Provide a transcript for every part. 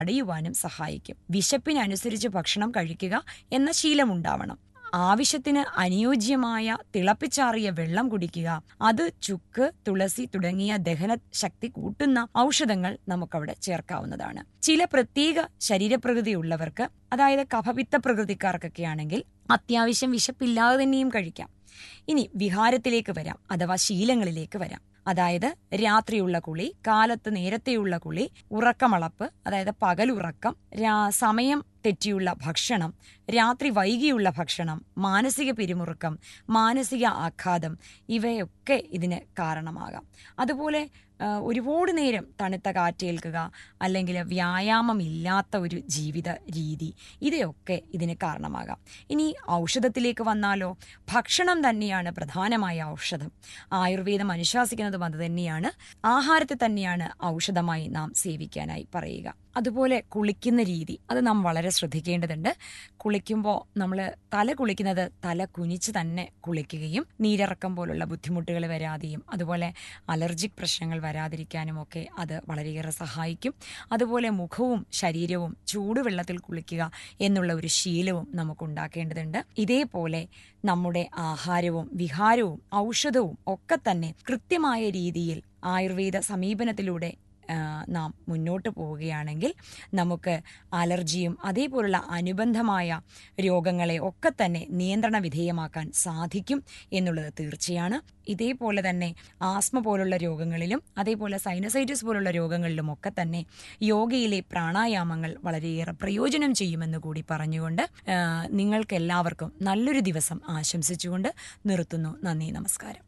തടയുവാനും സഹായിക്കും വിശപ്പിനനുസരിച്ച് ഭക്ഷണം കഴിക്കുക എന്ന ശീലമുണ്ടാവണം ആവശ്യത്തിന് അനുയോജ്യമായ തിളപ്പിച്ചാറിയ വെള്ളം കുടിക്കുക അത് ചുക്ക് തുളസി തുടങ്ങിയ ദഹന ശക്തി കൂട്ടുന്ന ഔഷധങ്ങൾ നമുക്കവിടെ ചേർക്കാവുന്നതാണ് ചില പ്രത്യേക ശരീരപ്രകൃതിയുള്ളവർക്ക് അതായത് കഫപിത്ത പ്രകൃതിക്കാർക്കൊക്കെ ആണെങ്കിൽ അത്യാവശ്യം വിശപ്പില്ലാതെ തന്നെയും കഴിക്കാം ഇനി വിഹാരത്തിലേക്ക് വരാം അഥവാ ശീലങ്ങളിലേക്ക് വരാം അതായത് രാത്രിയുള്ള കുളി കാലത്ത് നേരത്തെയുള്ള കുളി ഉറക്കമളപ്പ് അതായത് പകലുറക്കം രാ- സമയം തെറ്റിയുള്ള ഭക്ഷണം രാത്രി വൈകിയുള്ള ഭക്ഷണം മാനസിക പിരിമുറുക്കം മാനസിക ആഘാതം ഇവയൊക്കെ ഇതിന് കാരണമാകാം അതുപോലെ ആ, ഒരുപാട് നേരം തണുത്ത കാറ്റേൽക്കുക അല്ലെങ്കിൽ വ്യായാമം ഇല്ലാത്ത ഒരു ജീവിത രീതി ഇവയൊക്കെ ഇതിന് കാരണമാകാം ഇനി ഔഷധത്തിലേക്ക് വന്നാലോ ഭക്ഷണം തന്നെയാണ് പ്രധാനമായ ഔഷധം ആയുർവേദം അനുശാസിക്കുന്നതും അത് തന്നെയാണ് ആഹാരത്തെ തന്നെയാണ് ഔഷധമായി നാം സേവിക്കാനായി പറയുക അതുപോലെ കുളിക്കുന്ന രീതി അത് നാം വളരെ ശ്രദ്ധിക്കേണ്ടതുണ്ട് കുളിക്കുമ്പോൾ നമ്മൾ തല കുളിക്കുന്നത് തല കുനിച്ച് തന്നെ കുളിക്കുകയും നീരിറക്കം പോലുള്ള ബുദ്ധിമുട്ടുകൾ വരാതെയും അതുപോലെ അലർജിക് പ്രശ്നങ്ങൾ വരാതിരിക്കാനും ഒക്കെ അത് വളരെയേറെ സഹായിക്കും അതുപോലെ മുഖവും ശരീരവും ചൂടുവെള്ളത്തിൽ കുളിക്കുക എന്നുള്ള ഒരു ശീലവും നമുക്ക് ഉണ്ടാക്കേണ്ടതുണ്ട് ഇതേപോലെ നമ്മുടെ ആഹാരവും വിഹാരവും ഔഷധവും ഒക്കെ തന്നെ കൃത്യമായ രീതിയിൽ ആയുർവേദ സമീപനത്തിലൂടെ ആ, നാം മുന്നോട്ട് പോവുകയാണെങ്കിൽ നമുക്ക് അലർജിയും അതേപോലുള്ള അനുബന്ധമായ രോഗങ്ങളെ ഒക്കെ തന്നെ നിയന്ത്രണ വിധേയമാക്കാൻ സാധിക്കും എന്നുള്ളത് തീർച്ചയാണ് ഇതേപോലെ തന്നെ ആസ്മ പോലുള്ള രോഗങ്ങളിലും അതേപോലെ സൈനസൈറ്റിസ് പോലുള്ള രോഗങ്ങളിലും ഒക്കെ തന്നെ യോഗയിലെ പ്രാണായാമങ്ങൾ വളരെയേറെ പ്രയോജനം ചെയ്യുമെന്ന് കൂടി പറഞ്ഞുകൊണ്ട് ആ, നിങ്ങൾക്കെല്ലാവർക്കും നല്ലൊരു ദിവസം ആശംസിച്ചുകൊണ്ട് നിർത്തുന്നു നന്ദി നമസ്കാരം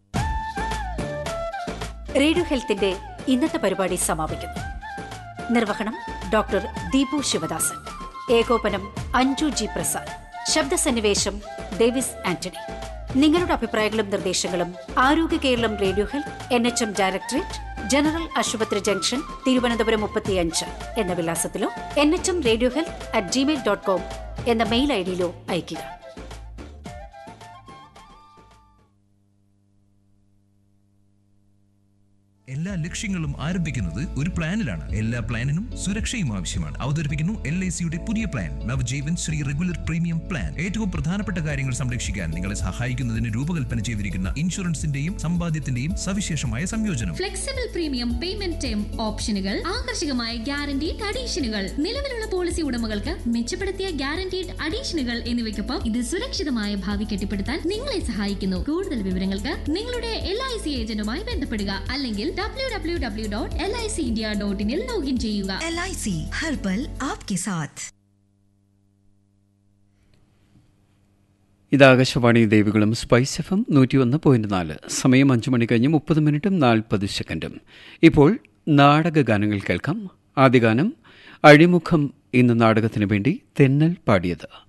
റേഡിയോ ഹെൽത്തിന്റെ ഇന്നത്തെ പരിപാടി സമാപിക്കുന്നു നിർവഹണം ഡോക്ടർ ദീപു ശിവദാസൻ ഏകോപനം അഞ്ജു ജി പ്രസാദ് ശബ്ദസന്നിവേശം ഡേവിസ് ആന്റണി നിങ്ങളുടെ അഭിപ്രായങ്ങളും നിർദ്ദേശങ്ങളും Arogya Keralam radio health N H M directorate general ആശുപത്രി ജംഗ്ഷൻ തിരുവനന്തപുരം മുപ്പത്തിയഞ്ച് എന്ന വിലാസത്തിലോ N H M radio health at Gmail dot com എന്ന മെയിൽ ഐ ഡിയിലോ അയയ്ക്കുക എല്ലാ ലക്ഷ്യങ്ങളും ആരംഭിക്കുന്നത് ഒരു പ്ലാനിലാണ് എല്ലാ പ്ലാനിനും സുരക്ഷയും ആവശ്യമാണ് അവതരിപ്പിക്കുന്നു എൽ ഐ സിയുടെ പുതിയ plan Navjeevan Shree regular premium plan ഏറ്റവും പ്രധാനപ്പെട്ട കാര്യങ്ങൾ സംരക്ഷിക്കാൻ നിങ്ങളെ സഹായിക്കുന്നതിന് രൂപകൽപ്പന ചെയ്തിരിക്കുന്ന ഇൻഷുറൻസിന്റെയും സമ്പാദ്യത്തിന്റെയും സവിശേഷമായ സംയോജനം ഫ്ലെക്സിബിൾ പ്രീമിയം പേയ്മെന്റ് ടേം ഓപ്ഷനുകൾ ആകർഷകമായ ഗ്യാരണ്ടീഡ് അഡീഷനുകൾ നിലവിലുള്ള പോളിസി ഉടമകൾക്ക് മെച്ചപ്പെടുത്തിയ ഗ്യാരണ്ടീഡ് അഡീഷനുകൾ എന്നിവയ്ക്കൊപ്പം ഇത് സുരക്ഷിതമായ ഭാവി കെട്ടിപ്പടുത്താൻ നിങ്ങളെ സഹായിക്കുന്നു കൂടുതൽ വിവരങ്ങൾക്ക് നിങ്ങളുടെ എൽ ഐ സി ഏജന്റുമായി ബന്ധപ്പെടുക അല്ലെങ്കിൽ W W W dot L I C India dot ഇനിൽ ലോഗിൻ ചെയ്യുക एल आई सी हर पल आपके साथ ഇത് ആകാശവാണി ദേവികളും സ്പൈസ് എഫ് എം നൂറ്റി ഒന്ന് പോയിന്റ് നാല് സമയം അഞ്ചു മണി കഴിഞ്ഞ് മുപ്പത് മിനിറ്റും നാൽപ്പത് സെക്കൻഡും ഇപ്പോൾ നാടക ഗാനങ്ങൾ കേൾക്കാം ആദ്യ ഗാനം അഴിമുഖം എന്ന നാടകത്തിനു വേണ്ടി തെന്നൽ പാടിയത്